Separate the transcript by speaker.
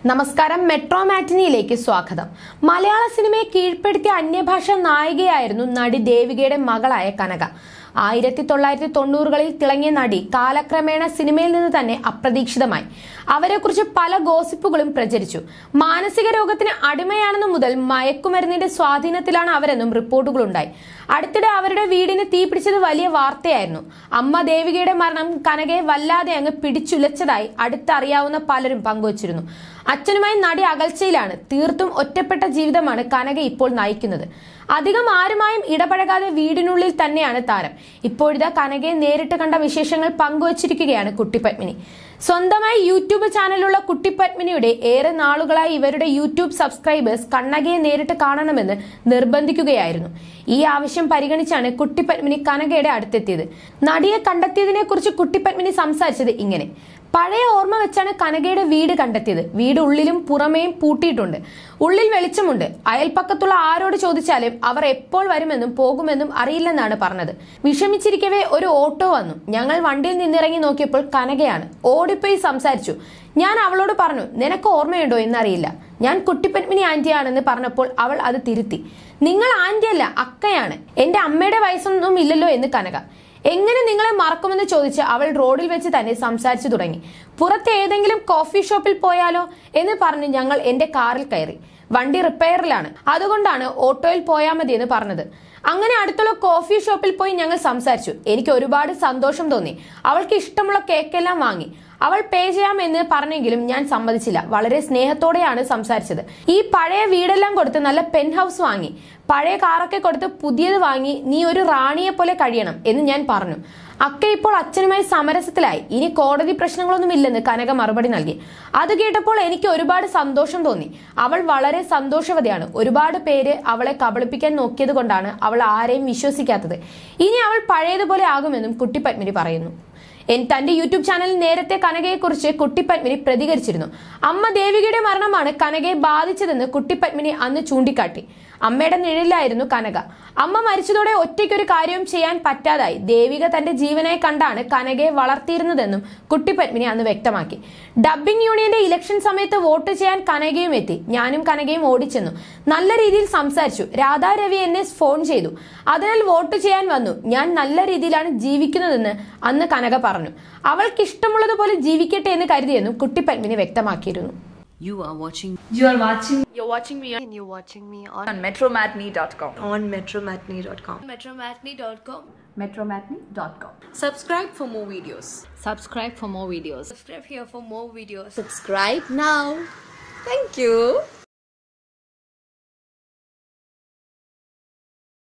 Speaker 1: നമസ്കാരം മെട്രോ മാറ്റിനിയിലേക്ക് സ്വാഗതം മലയാള സിനിമയെ കീഴ്പ്പെടുത്തിയ അന്യഭാഷ നായികയായിരുന്നു നടി ദേവികയുടെ മകളായ കനക ആയിരത്തി തൊള്ളായിരത്തി തൊണ്ണൂറുകളിൽ തിളങ്ങിയ നടി കാലക്രമേണ സിനിമയിൽ നിന്ന് തന്നെ അപ്രതീക്ഷിതമായി അവരെക്കുറിച്ച് പല ഗോസിപ്പുകളും പ്രചരിച്ചു മാനസിക രോഗത്തിന് അടിമയാണെന്നു മുതൽ മയക്കുമരുന്നിന്റെ സ്വാധീനത്തിലാണ് അവരെന്നും റിപ്പോർട്ടുകളുണ്ടായി അടുത്തിടെ അവരുടെ വീടിന് തീ പിടിച്ചത് വലിയ വാർത്തയായിരുന്നു അമ്മ ദേവികയുടെ മരണം കനകയെ വല്ലാതെ അങ്ങ് പിടിച്ചുലച്ചതായി അടുത്തറിയാവുന്ന പലരും പങ്കുവച്ചിരുന്നു അച്ഛനുമായി നടി അകൽച്ചയിലാണ് തീർത്തും ഒറ്റപ്പെട്ട ജീവിതമാണ് കനക ഇപ്പോൾ നയിക്കുന്നത് അധികം ആരുമായും ഇടപഴകാതെ വീടിനുള്ളിൽ തന്നെയാണ് താരം ഇപ്പോഴിതാ കനകയെ നേരിട്ട് കണ്ട വിശേഷങ്ങൾ പങ്കുവച്ചിരിക്കുകയാണ് കുട്ടിപ്പത്മിനി സ്വന്തമായി യൂട്യൂബ് ചാനലുള്ള കുട്ടിപ്പത്മിനിയുടെ ഏറെ നാളുകളായി ഇവരുടെ യൂട്യൂബ് സബ്സ്ക്രൈബേഴ്സ് കണ്ണകയെ നേരിട്ട് കാണണമെന്ന് നിർബന്ധിക്കുകയായിരുന്നു ഈ ആവശ്യം പരിഗണിച്ചാണ് കുട്ടിപ്പത്മിനി കനകയുടെ അടുത്തെത്തിയത് നടിയെ കണ്ടെത്തിയതിനെ കുറിച്ച് കുട്ടിപ്പത്മിനി സംസാരിച്ചത് ഇങ്ങനെ പഴയ ഓർമ്മ വെച്ചാണ് കനകയുടെ വീട് കണ്ടെത്തിയത് വീട് ഉള്ളിലും പുറമേയും പൂട്ടിയിട്ടുണ്ട് ഉള്ളിൽ വെളിച്ചമുണ്ട് അയൽപ്പക്കത്തുള്ള ആരോട് ചോദിച്ചാലും അവർ എപ്പോൾ വരുമെന്നും പോകുമെന്നും അറിയില്ലെന്നാണ് പറഞ്ഞത് വിഷമിച്ചിരിക്കവേ ഒരു ഓട്ടോ വന്നു ഞങ്ങൾ വണ്ടിയിൽ നിന്നിറങ്ങി നോക്കിയപ്പോൾ കനകയാണ് ഓടിപ്പോയി സംസാരിച്ചു ഞാൻ അവളോട് പറഞ്ഞു നിനക്ക് ഓർമ്മയുണ്ടോ എന്നറിയില്ല ഞാൻ കുട്ടിപ്പത്മിനി ആന്റിയാണെന്ന് പറഞ്ഞപ്പോൾ അവൾ അത് തിരുത്തി നിങ്ങൾ ആന്റിയല്ല അക്കയാണ് എന്റെ അമ്മയുടെ വയസ്സൊന്നും ഇല്ലല്ലോ എന്ന് കനക എങ്ങനെ നിങ്ങളെ മറക്കുമെന്ന് ചോദിച്ച് അവൾ റോഡിൽ വെച്ച് തന്നെ സംസാരിച്ചു തുടങ്ങി പുറത്ത് ഏതെങ്കിലും കോഫി ഷോപ്പിൽ പോയാലോ എന്ന് പറഞ്ഞ് ഞങ്ങൾ എന്റെ കാറിൽ കയറി വണ്ടി റിപ്പയറിലാണ് അതുകൊണ്ടാണ് ഓട്ടോയിൽ പോയാൽ മതി എന്ന് പറഞ്ഞത് അങ്ങനെ അടുത്തുള്ള കോഫി ഷോപ്പിൽ പോയി ഞങ്ങൾ സംസാരിച്ചു എനിക്ക് ഒരുപാട് സന്തോഷം തോന്നി അവൾക്ക് ഇഷ്ടമുള്ള കേക്കെല്ലാം വാങ്ങി അവൾ പേ ചെയ്യാമെന്ന് പറഞ്ഞെങ്കിലും ഞാൻ സമ്മതിച്ചില്ല വളരെ സ്നേഹത്തോടെയാണ് സംസാരിച്ചത് ഈ പഴയ വീടെല്ലാം കൊടുത്ത് നല്ല പെൻ ഹൗസ് വാങ്ങി പഴയ കാറൊക്കെ കൊടുത്ത് പുതിയത് വാങ്ങി നീ ഒരു റാണിയെ പോലെ കഴിയണം എന്ന് ഞാൻ പറഞ്ഞു അക്ക ഇപ്പോൾ അച്ഛനുമായി സമരസത്തിലായി ഇനി കോടതി പ്രശ്നങ്ങളൊന്നും ഇല്ലെന്ന് കനക മറുപടി നൽകി അത് കേട്ടപ്പോൾ എനിക്ക് ഒരുപാട് സന്തോഷം തോന്നി അവൾ വളരെ സന്തോഷവതിയാണ് ഒരുപാട് പേര് അവളെ കബളിപ്പിക്കാൻ നോക്കിയത് കൊണ്ടാണ് അവൾ ആരെയും വിശ്വസിക്കാത്തത് ഇനി അവൾ പഴയതുപോലെ ആകുമെന്നും കുട്ടി പത്മിനി പറയുന്നു എൻ തന്റെ യൂട്യൂബ് ചാനലിൽ നേരത്തെ കനകയെക്കുറിച്ച് കുട്ടിപ്പത്മിനി പ്രതികരിച്ചിരുന്നു അമ്മ ദേവികയുടെ മരണമാണ് കനകയെ ബാധിച്ചതെന്ന് കുട്ടിപ്പത്മിനി അന്ന് ചൂണ്ടിക്കാട്ടി അമ്മയുടെ നിഴലിലായിരുന്നു കനക അമ്മ മരിച്ചതോടെ ഒറ്റയ്ക്കൊരു കാര്യവും ചെയ്യാൻ പറ്റാതായി ദേവിക തന്റെ ജീവനായി കണ്ടാണ് കനകയെ വളർത്തിയിരുന്നതെന്നും കുട്ടിപ്പത്മിനി അന്ന് വ്യക്തമാക്കി ഡബ്ബിംഗ് യൂണിയന്റെ ഇലക്ഷൻ സമയത്ത് വോട്ട് ചെയ്യാൻ കനകയും എത്തി ഞാനും കനകയും ഓടിച്ചെന്നു നല്ല രീതിയിൽ സംസാരിച്ചു രാധാ രവി എന്നെ ഫോൺ ചെയ്തു അതിനാൽ വോട്ട് ചെയ്യാൻ വന്നു ഞാൻ നല്ല രീതിയിലാണ് ജീവിക്കുന്നതെന്ന് അന്ന് കനക പറഞ്ഞു അവൾക്ക് ഇഷ്ടമുള്ളതുപോലെ ജീവിക്കട്ടെ എന്ന് കരുതിയെന്നും കുട്ടിപ്പത്മിനി വ്യക്തമാക്കിയിരുന്നു
Speaker 2: You are watching
Speaker 3: You are watching
Speaker 4: You're watching me on
Speaker 5: and you're watching me on,
Speaker 4: on metromatney.com.
Speaker 5: on metromatney.com.
Speaker 4: Metromatney.com.
Speaker 3: metromatney.com.
Speaker 2: subscribe for more videos
Speaker 1: subscribe for more videos
Speaker 4: Subscribe here for more videos.
Speaker 5: Subscribe now. Thank you.